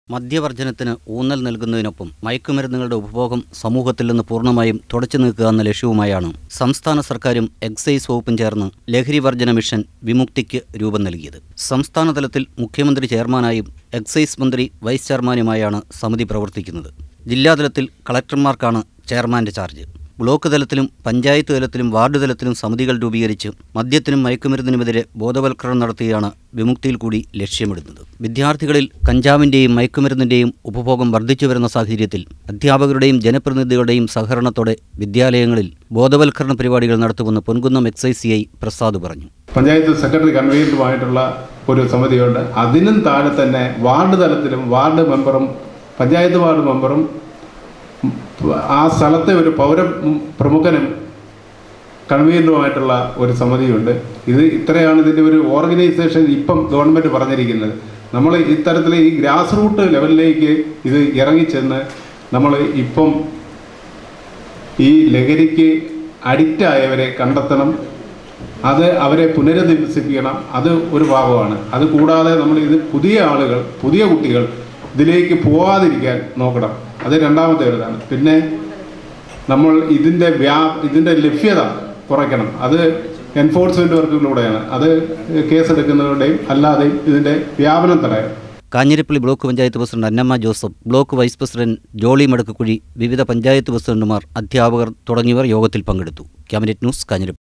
മദ്യവർജനത്തിന് ഊന്നൽ നൽകുന്നതിനൊപ്പം മയക്കുമരുന്നുകളുടെ ഉപഭോഗം സമൂഹത്തിൽ നിന്ന് പൂർണ്ണമായും തുടച്ചു നീക്കുക എന്ന ലക്ഷ്യവുമായാണ് സംസ്ഥാന സർക്കാരും എക്സൈസ് വകുപ്പും ചേർന്ന് ലഹരി വർജന മിഷൻ വിമുക്തിക്ക് രൂപം നൽകിയത് സംസ്ഥാന തലത്തിൽ മുഖ്യമന്ത്രി ചെയർമാനായും എക്സൈസ് മന്ത്രി വൈസ് ചെയർമാനുമായാണ് സമിതി പ്രവർത്തിക്കുന്നത് ജില്ലാതലത്തിൽ കളക്ടർമാർക്കാണ് ചെയർമാന്റെ ചാർജ് ബ്ലോക്ക് തലത്തിലും പഞ്ചായത്ത് തലത്തിലും വാർഡ് തലത്തിലും സമിതികൾ രൂപീകരിച്ച് മദ്യത്തിനും മയക്കുമരുന്നിനുമെതിരെ ബോധവൽക്കരണം നടത്തിയാണ് വിമുക്തിയിൽ കൂടി ലക്ഷ്യമിടുന്നത് വിദ്യാർത്ഥികളിൽ കഞ്ചാവിൻ്റെയും മയക്കുമരുന്നിൻ്റെയും ഉപഭോഗം വർദ്ധിച്ചു വരുന്ന സാഹചര്യത്തിൽ അധ്യാപകരുടെയും ജനപ്രതിനിധികളുടെയും സഹകരണത്തോടെ വിദ്യാലയങ്ങളിൽ ബോധവൽക്കരണ പരിപാടികൾ നടത്തുമെന്ന് Ponkunnam excise C I Prasad പറഞ്ഞു പഞ്ചായത്ത് സെക്രട്ടറി കൺവീനറുമായിട്ടുള്ള ഒരു സമിതിയുണ്ട് അതിനും താഴെ തന്നെ വാർഡ് തലത്തിലും വാർഡ് മെമ്പറും പഞ്ചായത്ത് വാർഡ് മെമ്പറും ആ സ്ഥലത്തെ ഒരു പൗര പ്രമുഖനും കൺവീനറുമായിട്ടുള്ള ഒരു സമിതിയുണ്ട് ഇത് ഇത്രയാണ് ഇതിൻ്റെ ഒരു ഓർഗനൈസേഷൻ ഇപ്പം ഗവൺമെൻറ് പറഞ്ഞിരിക്കുന്നത് നമ്മൾ ഇത്തരത്തിൽ ഈ ഗ്രാസ് റൂട്ട് ലെവലിലേക്ക് ഇത് ഇറങ്ങിച്ചെന്ന് നമ്മൾ ഇപ്പം ഈ ലഹരിക്ക് അഡിക്റ്റ് ആയവരെ കണ്ടെത്തണം അത് അവരെ പുനരധിവസിപ്പിക്കണം അത് ഒരു ഭാഗമാണ് അത് കൂടാതെ നമ്മൾ ഇത് പുതിയ ആളുകൾ പുതിയ കുട്ടികൾ ഇതിലേക്ക് പോവാതിരിക്കാൻ നോക്കണം അത് രണ്ടാമത്തെ ഒരു ഇതാണ് പിന്നെ നമ്മൾ ഇതിൻ്റെ വ്യാ ഇതിൻ്റെ ലഭ്യത കുറയ്ക്കണം അത് എൻഫോഴ്സ്മെൻറ്റ് വർക്കുകളിലൂടെയാണ് അത് കേസെടുക്കുന്നവരുടെയും അല്ലാതെയും ഇതിൻ്റെ വ്യാപനം തടയണം Kanjirappally block panchayat president Annamma Joseph block vice president Jolly Madakkukuzhi വിവിധ പഞ്ചായത്ത് പ്രസിഡന്റുമാർ അധ്യാപകർ തുടങ്ങിയവർ യോഗത്തിൽ പങ്കെടുത്തു ക്യാബിനറ്റ് ന്യൂസ് കാഞ്ഞിരപ്പള്ളി